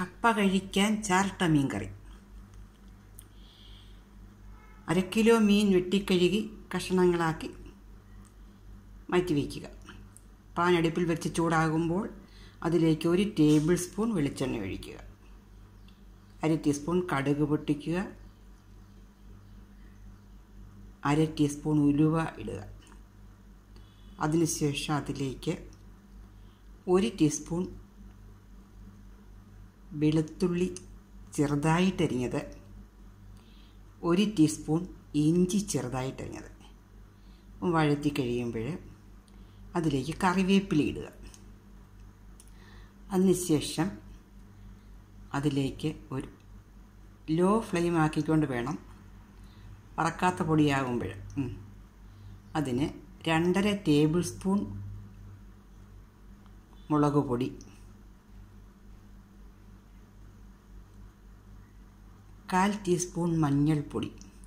കപ്പ കഴിക്കാൻ ചാർട്ട മീൻ കറി അര കിലോ മീൻ വെട്ടിക്കഴുകി കഷണങ്ങളാക്കി മാറ്റി വയ്ക്കുക പാൻ അടുപ്പിൽ വെച്ച് ചൂടാകുമ്പോൾ അതിലേക്ക് ഒരു ടേബിൾ സ്പൂൺ വെളിച്ചെണ്ണ ഒഴിക്കുക അര ടീസ്പൂൺ കടുക് പൊട്ടിക്കുക അര ടീസ്പൂൺ ഉലുവ ഇടുക അതിനുശേഷം അതിലേക്ക് ഒരു ടീസ്പൂൺ വെളുത്തുള്ളി ചെറുതായിട്ടരിഞ്ഞത് ഒരു ടീസ്പൂൺ ഇഞ്ചി ചെറുതായിട്ടരിഞ്ഞത് വഴറ്റി കഴിയുമ്പോൾ അതിലേക്ക് കറിവേപ്പില ഇടുക അതിനുശേഷം അതിലേക്ക് ഒരു ലോ ഫ്ലെയിം ആക്കിക്കൊണ്ട് വേണം വറക്കാത്ത പൊടിയാകുമ്പോൾ അതിന് രണ്ടര ടേബിൾ സ്പൂൺ മുളക് പൊടി കാൽ ടീസ്പൂൺ മഞ്ഞൾപ്പൊടി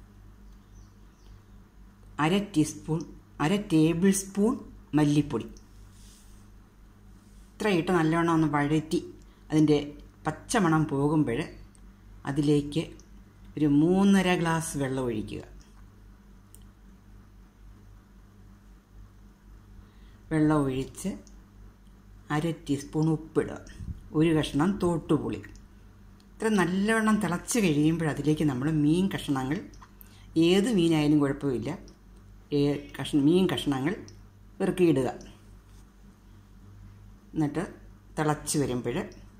അര ടീസ്പൂൺ അര ടേബിൾ സ്പൂൺ മല്ലിപ്പൊടി ഇത്രയിട്ട് നല്ലവണ്ണം ഒന്ന് വഴറ്റി അതിൻ്റെ പച്ചമണം പോകുമ്പോൾ അതിലേക്ക് ഒരു മൂന്നര ഗ്ലാസ് വെള്ളം ഒഴിക്കുക വെള്ളം ഒഴിച്ച് അര ടീസ്പൂൺ ഉപ്പിടുക ഒരു കഷ്ണം തോട്ടുപുളി ഇത്ര നല്ലവണ്ണം തിളച്ച് കഴിയുമ്പോൾ അതിലേക്ക് നമ്മൾ മീൻ കഷ്ണങ്ങൾ ഏത് മീനായാലും കുഴപ്പമില്ല കഷ്ണ മീൻ കഷ്ണങ്ങൾ ഇറുക്കിയിടുക എന്നിട്ട് തിളച്ച് വരുമ്പോൾ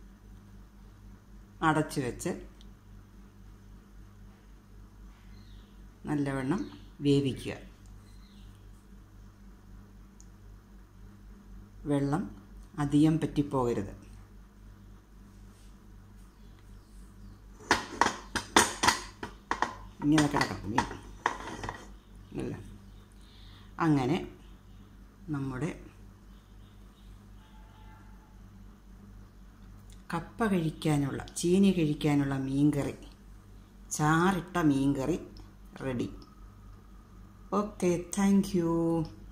അടച്ച് വെച്ച് നല്ലവണ്ണം വേവിക്കുക വെള്ളം അധികം പറ്റിപ്പോകരുത് ഇങ്ങനെ കിടക്കണം അല്ല അങ്ങനെ നമ്മുടെ കപ്പ കഴിക്കാനുള്ള ചീനി കഴിക്കാനുള്ള മീൻകറി ചാറിട്ട മീൻകറി റെഡി ഓക്കെ താങ്ക് യു